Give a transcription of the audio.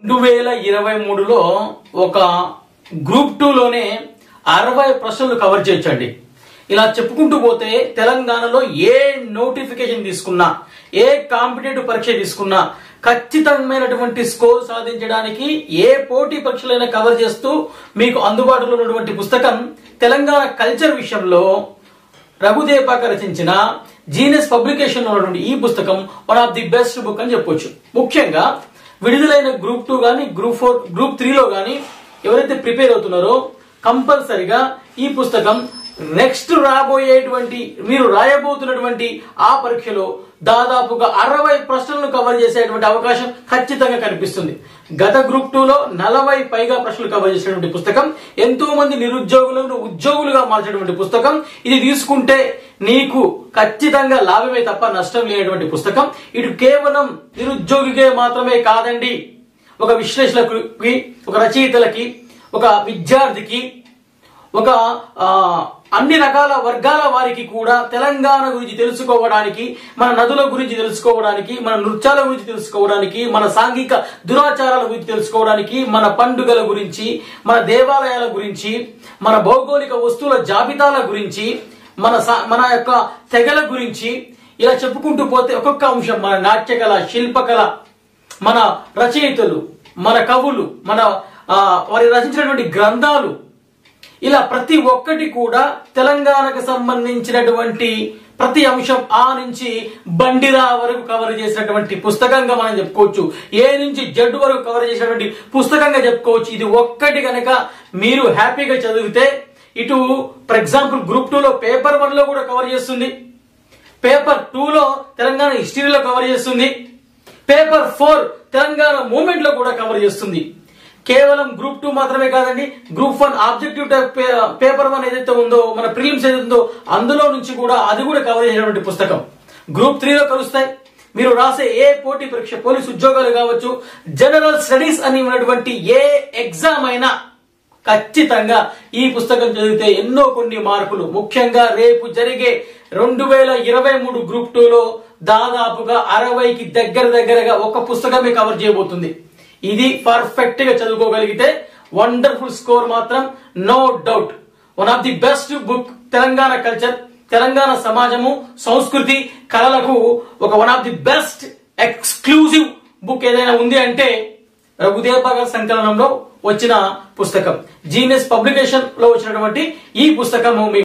రెండు వేల ఇరవై మూడులో ఒక గ్రూప్ టూలోనే అరవై ప్రశ్నలు కవర్ చేయొచ్చండి ఇలా చెప్పుకుంటూ పోతే తెలంగాణలో ఏ నోటిఫికేషన్ తీసుకున్నా ఏ కాంపిటేటివ్ పరీక్ష తీసుకున్నా ఖచ్చితమైనటువంటి స్కోర్ సాధించడానికి ఏ పోటీ పరీక్షలైనా కవర్ చేస్తూ మీకు అందుబాటులో ఉన్నటువంటి పుస్తకం తెలంగాణ కల్చర్ విషయంలో రఘుదేపాక రచించిన జీనస్ పబ్లికేషన్ ఉన్నటువంటి ఈ పుస్తకం one of the best book అని చెప్పొచ్చు ముఖ్యంగా విడుదలైన గ్రూప్ టూ గానీ గ్రూప్ ఫోర్ గ్రూప్ త్రీలో గానీ ఎవరైతే ప్రిపేర్ అవుతున్నారో కంపల్సరిగా ఈ పుస్తకం నెక్స్ట్ రాబోయేటువంటి మీరు రాయబోతున్నటువంటి ఆ పరీక్షలో దాదాపుగా అరవై ప్రశ్నలను కవర్ చేసేటువంటి అవకాశం ఖచ్చితంగా కనిపిస్తుంది గత గ్రూప్ టూలో నలభై పైగా ప్రశ్నలు కవర్ చేసినటువంటి పుస్తకం ఎంతో మంది నిరుద్యోగులను ఉద్యోగులుగా మార్చినటువంటి పుస్తకం ఇది తీసుకుంటే నీకు ఖచ్చితంగా లాభమే తప్ప నష్టం లేనటువంటి పుస్తకం ఇటు కేవలం నిరుద్యోగికే మాత్రమే కాదండి ఒక విశ్లేషకులకి ఒక రచయితలకి ఒక విద్యార్థికి ఒక ఆ, అన్ని రకాల వర్గాల వారికి కూడా తెలంగాణ గురించి తెలుసుకోవడానికి మన నదుల గురించి తెలుసుకోవడానికి మన నృత్యాల గురించి తెలుసుకోవడానికి మన సాంఘిక దురాచారాల గురించి తెలుసుకోవడానికి మన పండుగల గురించి మన దేవాలయాల గురించి మన భౌగోళిక వస్తువుల జాబితాల గురించి మన సా- మన యొక్క తెగల గురించి ఇలా చెప్పుకుంటూ పోతే ఒక్కొక్క అంశం మన నాట్యకళ శిల్పకళ మన రచయితలు మన కవులు మన ఆ, వారి రచించినటువంటి గ్రంథాలు ఇలా ప్రతి ఒక్కటి కూడా తెలంగాణకు సంబంధించినటువంటి ప్రతి అంశం ఆ నుంచి బండిరా వరకు కవర్ చేసినటువంటి పుస్తకంగా మనం చెప్పుకోవచ్చు ఏ నుంచి జడ్ వరకు కవర్ చేసినటువంటి పుస్తకంగా చెప్పుకోవచ్చు ఇది ఒక్కటి గనక మీరు హ్యాపీగా చదివితే ఇటు ఫర్ ఎగ్జాంపుల్ గ్రూప్ టూ లో పేపర్ వన్ లో కూడా కవర్ చేస్తుంది పేపర్ టూ లో తెలంగాణ హిస్టరీలో కవర్ చేస్తుంది పేపర్ ఫోర్ తెలంగాణ మూమెంట్ లో కూడా కవర్ చేస్తుంది కేవలం గ్రూప్ టూ మాత్రమే కాదండి group one objective type pa- paper one ఏదైతే ఉందో మన ప్రిలిమ్స్ ఏదైతే ఉందో అందులో నుంచి కూడా అది కూడా కవర్ చేసినటువంటి పుస్తకం గ్రూప్ త్రీలో కలుస్తాయి మీరు రాసే ఏ పోటీ పరీక్ష పోలీస్ ఉద్యోగాలు కావచ్చు జనరల్ స్టడీస్ అని ఉన్నటువంటి ఏ ఎగ్జామ్ అయినా ఖచ్చితంగా ఈ పుస్తకం చదివితే ఎన్నో కొన్ని మార్కులు ముఖ్యంగా రేపు జరిగే రెండు వేల ఇరవై మూడు గ్రూప్ టూలో దాదాపుగా అరవైకి దగ్గర దగ్గరగా ఒక పుస్తకమే కవర్ చేయబోతుంది ఇది పర్ఫెక్ట్ గా చదువుకోగలిగితే వండర్ఫుల్ స్కోర్ మాత్రం no doubt one of the best book Telangana culture Telangana సమాజము సంస్కృతి కళలకు ఒక one of the best exclusive book ఏదైనా ఉంది అంటే రఘుదేవ సంకలనంలో వచ్చిన పుస్తకం జీనియస్ పబ్లికేషన్ లో వచ్చినటువంటి ఈ పుస్తకము మీ